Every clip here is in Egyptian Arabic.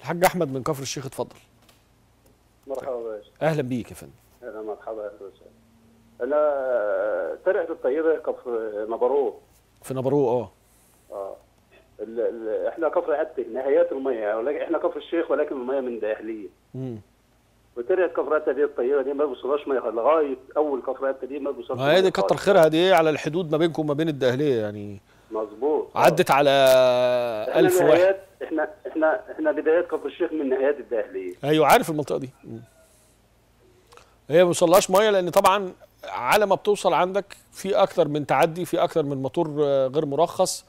الحاج احمد من كفر الشيخ اتفضل مرحبا باشا اهلا بيك يا فندم اهلا مرحبا اهلا وسهلا انا ترعه الطيبه كفر نبروه في نبروه اه اه ال ال احنا كفر عدت نهايات الميه ولكن احنا كفر الشيخ ولكن الميه من داخليه امم وترعه كفر عدت دي الطيبه دي ما بيوصلهاش ميه لغايه اول كفر عدت دي ما بيوصلش ما هي دي مية كتر خالص. خيرها دي على الحدود ما بينكم وما بين الدهليه يعني مظبوط آه. عدت على احنا ألف واحد نهايات احنا احنا احنا بدايات كفر الشيخ من نهايات الداخليه ايوه عارف المنطقه دي مم. هي ما بيوصلهاش ميه لان طبعا على ما بتوصل عندك في اكتر من تعدي في اكتر من موتور آه، غير مرخص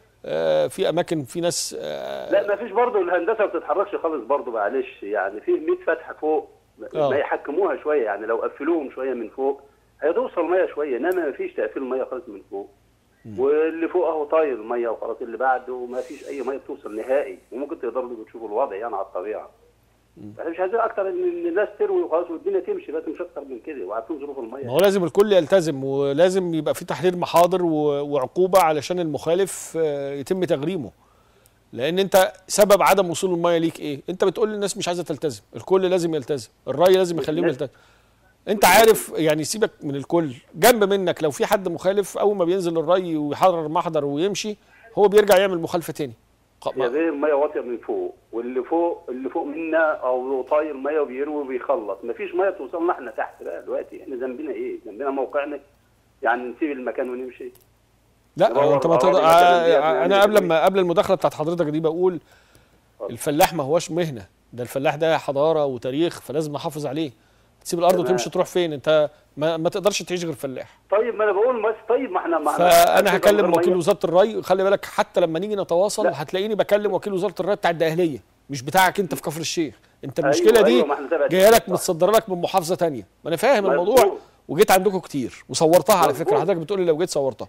آه، في اماكن في ناس آه، لا ما فيش برضه الهندسه ما بتتحركش خالص برضه معلش يعني فيه 100 فتحه فوق آه. ما يحكموها شويه يعني لو قفلوهم شويه من فوق هتوصل ميه شويه انما ما فيش تقفيل ميه خالص من فوق واللي فوق اهو طاير ميه وخلاص اللي بعده ما فيش اي ميه بتوصل نهائي وممكن تقدروا تشوفوا الوضع يعني على الطبيعه احنا مش عايزين اكتر ان إن الناس تروي وخلاص والدنيا تمشي بس مش اكتر من كده وعارفين ظروف ما الميه هو لازم الكل يلتزم ولازم يبقى في تحرير محاضر و- وعقوبه علشان المخالف آه، يتم تغريمه لان انت سبب عدم وصول الميه ليك ايه انت بتقول للناس مش عايزه تلتزم الكل لازم يلتزم الراي لازم يخليهم يلتزم انت عارف يعني سيبك من الكل جنب منك لو في حد مخالف اول ما بينزل الراي ويحرر محضر ويمشي هو بيرجع يعمل مخالفه تاني ق- يا زي الميه واطيه من فوق واللي فوق اللي فوق منا او طاير ميه وبيروي وبيخلص مفيش ميه توصلنا احنا تحت بقى دلوقتي احنا ذنبنا ايه؟ ذنبنا موقعنا يعني نسيب المكان ونمشي لا ندور هو انت ما الأراضي تقدر مثلاً دي آه، قبل انا ما قبل نعمل ما قبل المداخله بتاعت حضرتك دي بقول اتفضل. الفلاح ما هوش مهنه ده الفلاح ده حضاره وتاريخ فلازم نحافظ عليه تسيب الارض تمام. وتمشي تروح فين انت ما, ما تقدرش تعيش غير فلاح طيب ما انا بقول بس طيب ما احنا ما احنا فانا هكلم غير وكيل مية. وزاره الري خلي بالك حتى لما نيجي نتواصل لا. هتلاقيني بكلم وكيل وزاره الري بتاع الدقهليه مش بتاعك انت في كفر الشيخ انت أيوة، المشكله دي أيوة، ما احنا تبع جايه لك صح. متصدره لك من محافظه تانية ما انا فاهم الموضوع مظبوط. وجيت عندكم كتير وصورتها على فكره مظبوط. حضرتك بتقولي لو جيت صورتها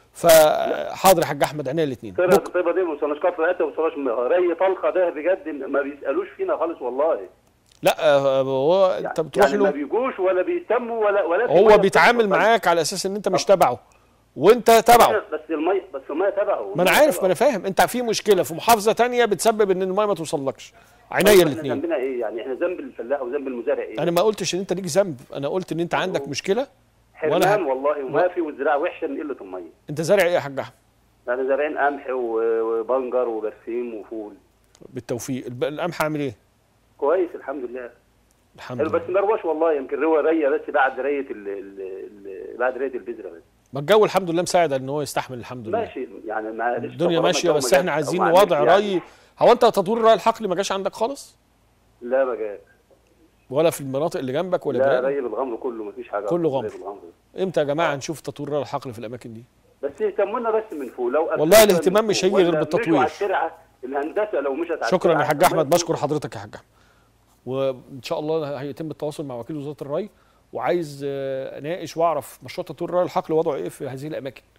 فحاضر يا حاج احمد عينيا الاثنين طيب الطيبه دي ما وصلناش كفر عدت ما وصلناش ري طلقه ده بجد ما بيسالوش فينا خالص والله لا آه، هو يعني انت بتروح يعني ما له بيجوش ولا بيهتموا ولا ولا في مية هو بيتعامل بتوصل. معاك على اساس ان انت مش تبعه وانت تبعه بس الميه بس الميه تبعه ما انا عارف ما انا فاهم انت في مشكله في محافظه تانية بتسبب ان الميه ما توصلكش عينيا احنا الاثنين ذنبنا ايه يعني احنا ذنب الفلاح وذنب المزارع ايه انا ما قلتش ان انت ليك ذنب انا قلت ان انت عندك مشكله حرمان وأنا ه- والله وما في والزراعه وحشه من قله الميه انت زارع ايه يا حاج احمد يعني زارعين قمح و- وبنجر وبرسيم وفول بالتوفيق الب- القمح عامل ايه كويس الحمد لله الحمد حلو بس لله مروش والله يمكن روى ريه بس بعد ريه ال ال ال بعد ريه البذره بس ما الجو الحمد لله مساعد ان هو يستحمل الحمد لله ماشي يعني معلش الدنيا طبعاً ماشيه الجو بس ما احنا جاش عايزين أو معلش وضع يعني. ري هو انت تطوير الري الحقل ما جاش عندك خالص لا ما جاش ولا في المناطق اللي جنبك ولا لا جيرانك ري بالغمر كله ما فيش حاجه كله ري غمر. بالغمر. امتى يا جماعه نشوف تطوير الري الحقل في الاماكن دي بس يهتمونا بس من فوق لو والله أكلنا الاهتمام من مش فوق هيجي غير ولا بالتطوير. مشوا على الترعه الهندسه لو مشت على شكرا يا الترعة حاج ما احمد يكون- بشكر حضرتك يا حاج احمد وان شاء الله هيتم التواصل مع وكيل وزاره الري وعايز آه، اناقش واعرف مشروع تطوير الري الحقل وضعه ايه في هذه الاماكن